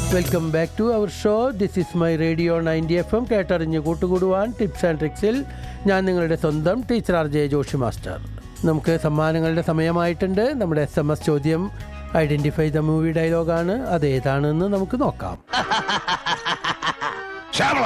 welcome back to our show this is my radio ninety F M കേട്ടറിഞ്ഞ് കൂട്ടുകൂടുവാൻ tips and ട്രിക്സിൽ ഞാൻ നിങ്ങളുടെ സ്വന്തം teacher R J Joshi master നമുക്ക് സമ്മാനങ്ങളുടെ സമയമായിട്ടുണ്ട് നമ്മുടെ എസ് എം എസ് ചോദ്യം ഐഡൻറ്റിഫൈ ദ മൂവി ഡയലോഗാണ് അത് ഏതാണെന്ന് നമുക്ക് നോക്കാം ശ്യാമള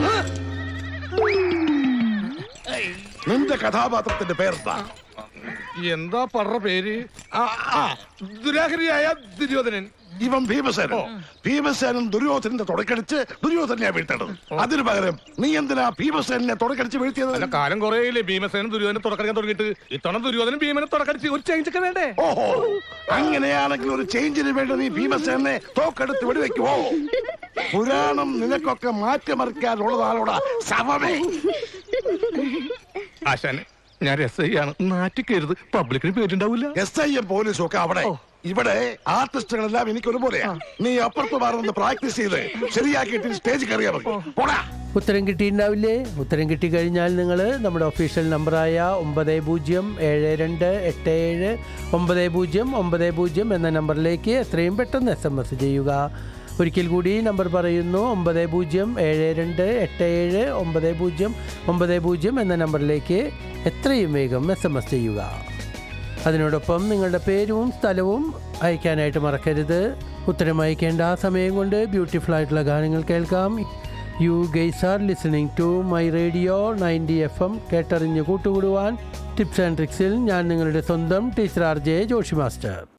നിന്റെ കഥാപാത്രത്തിന്റെ പേരെന്താ എന്താ പറഞ്ഞ പേര് ആ, ആ, ദുരാഹരിയായ ദുര്യോധനൻ ഇവൻ ഭീമസേനൻ ഭീമസേനൻ ദുര്യോധനന്റെ തുടക്കടിച്ച് ദുര്യോധനെ വീഴ്ത്തേണ്ടത് അതിനു പകരം നീ എന്തിനാ ഭീമസേനെ തുടക്കടിച്ച് വീഴ്ത്തിയത് അല്ല കാലം കുറേയില്ലേ ഭീമസേനൻ ദുര്യോധനെ തുടക്കടിക്കാൻ തുടങ്ങിയിട്ട് ഇത്തവണ ദുര്യോധനൻ ഭീമനെ തുടക്കടിച്ച് ഒരു ചേഞ്ച് ഒക്കെ വേണ്ടേ ഓഹോ അങ്ങനെയാണെങ്കിൽ ഒരു ചേഞ്ചിന് വേണ്ടി നീ ഭീമസേനെ തോക്കെടുത്ത് വെടിവെക്കുവോ പുരാണം നിനക്കൊക്കെ മാറ്റിമറിക്കാനുള്ളതാണോടാ ശവമേ ആശാനെ ഞാൻ എസ് ഐ ആണ് നാറ്റിക്കരുത് പബ്ലിക്കിന് പേരുണ്ടാവില്ല എസ് ഐ എം പോലീസും ഒക്കെ അവിടെ ഇവിടെ ആർട്ടിസ്റ്റുകളെല്ലാം എനിക്ക് ഒരുപോലെയാ നീ അപ്പുറത്ത് മാറുന്ന പ്രാക്ടീസ് ചെയ്ത് ശരിയാക്കിയിട്ട് സ്റ്റേജ് കയറിയാ മതി പോടാ ഉത്തരം കിട്ടിയിട്ടുണ്ടാവില്ലേ ഉത്തരം കിട്ടിക്കഴിഞ്ഞാൽ നിങ്ങൾ നമ്മുടെ ഒഫീഷ്യൽ നമ്പറായ ഒമ്പത് പൂജ്യം ഏഴ് രണ്ട് എട്ട് ഏഴ് ഒമ്പത് പൂജ്യം ഒമ്പത് പൂജ്യം എന്ന നമ്പറിലേക്ക് എത്രയും പെട്ടെന്ന് എസ് എം എസ് ചെയ്യുക ഒരിക്കൽ കൂടി നമ്പർ പറയുന്നു ഒമ്പത് പൂജ്യം ഏഴ് രണ്ട് എട്ട് ഏഴ് ഒമ്പത് പൂജ്യം ഒമ്പത് പൂജ്യം എന്ന നമ്പറിലേക്ക് എത്രയും വേഗം എസ് എം എസ് ചെയ്യുക അതിനോടൊപ്പം നിങ്ങളുടെ പേരും സ്ഥലവും അയക്കാനായിട്ട് മറക്കരുത് ഉത്തരം അയക്കേണ്ട ആ സമയം കൊണ്ട് ബ്യൂട്ടിഫുൾ ആയിട്ടുള്ള ഗാനങ്ങൾ കേൾക്കാം you guys are listening to my radio ninety F M കേട്ടറിഞ്ഞ് കൂട്ടുകൂടുവാൻ ടിപ്സ് ആൻഡ് ട്രിക്സിൽ ഞാൻ നിങ്ങളുടെ സ്വന്തം teacher R J Joshi master